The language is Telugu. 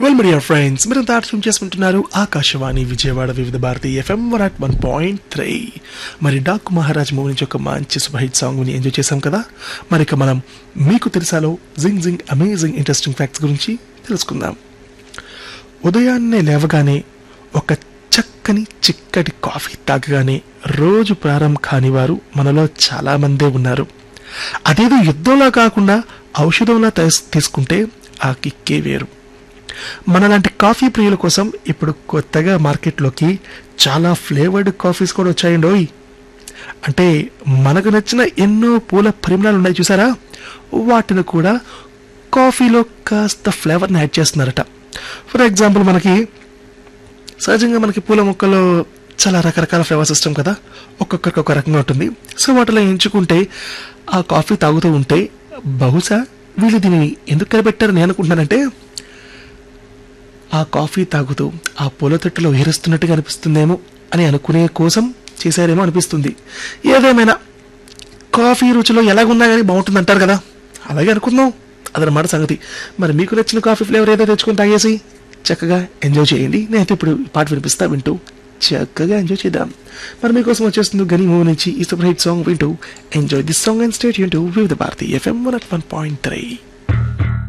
వెల్ మీడియా ఫ్రెండ్స్ మీరు తాట్యం చేసుకుంటున్నారు Akashvani Vijayawada Vividh Bharati FM one at one point three మరి డాక్ మహారాజ్ మూవీ నుంచి ఒక మంచి సూపర్ హిట్ సాంగ్ని ఎంజాయ్ చేశాం కదా మరి ఇక మనం మీకు తెలుసాలో జింగ్ జింగ్ అమేజింగ్ ఇంట్రెస్టింగ్ ఫ్యాక్ట్స్ గురించి తెలుసుకుందాం ఉదయాన్నే లేవగానే ఒక చక్కని చిక్కటి కాఫీ తాగగానే రోజు ప్రారంభం కాని వారు మనలో చాలా మందే ఉన్నారు అదేదో యుద్ధంలా కాకుండా ఔషధంలా తీస్- తీసుకుంటే ఆ కిక్కే వేరు మనలాంటి కాఫీ ప్రియుల కోసం ఇప్పుడు కొత్తగా మార్కెట్లోకి చాలా ఫ్లేవర్డ్ కాఫీస్ కూడా వచ్చాయండోయ్ అంటే మనకు నచ్చిన ఎన్నో పూల పరిమళాలు ఉన్నాయి చూసారా వాటిని కూడా కాఫీలో కాస్త ఫ్లేవర్ని యాడ్ చేస్తున్నారట ఫర్ ఎగ్జాంపుల్ మనకి సహజంగా మనకి పూల మొక్కల్లో చాలా రకరకాల ఫ్లేవర్స్ ఇష్టం కదా ఒక్కొక్కరికి ఒక రకంగా ఉంటుంది సో వాటిలో ఎంచుకుంటే ఆ కాఫీ తాగుతూ ఉంటే బహుశా వీళ్ళు దీన్ని ఎందుకు కనిపెట్టారని నేను అనుకుంటున్నానంటే ఆ కాఫీ తాగుతూ ఆ పూల తొట్టులో ఏరుస్తున్నట్టుగా అనిపిస్తుందేమో అని అనుకునే కోసం చేశారేమో అనిపిస్తుంది ఏదేమైనా కాఫీ రుచిలో ఎలాగున్నా కానీ బాగుంటుంది అంటారు కదా అలాగే అనుకుందాం అదనమాట సంగతి మరి మీకు నచ్చిన కాఫీ ఫ్లేవర్ ఏదో తెచ్చుకొని తాగేసి చక్కగా ఎంజాయ్ చేయండి నేనైతే ఇప్పుడు ఈ పాట వినిపిస్తా వింటూ చక్కగా ఎంజాయ్ చేద్దాం మరి మీకోసం వచ్చేస్తుంది గని మూవ్ నుంచి ఈ సూపర్ హిట్ సాంగ్ వింటూ enjoy this song and stay యూన్ to Vividh Bharati FM one at one point three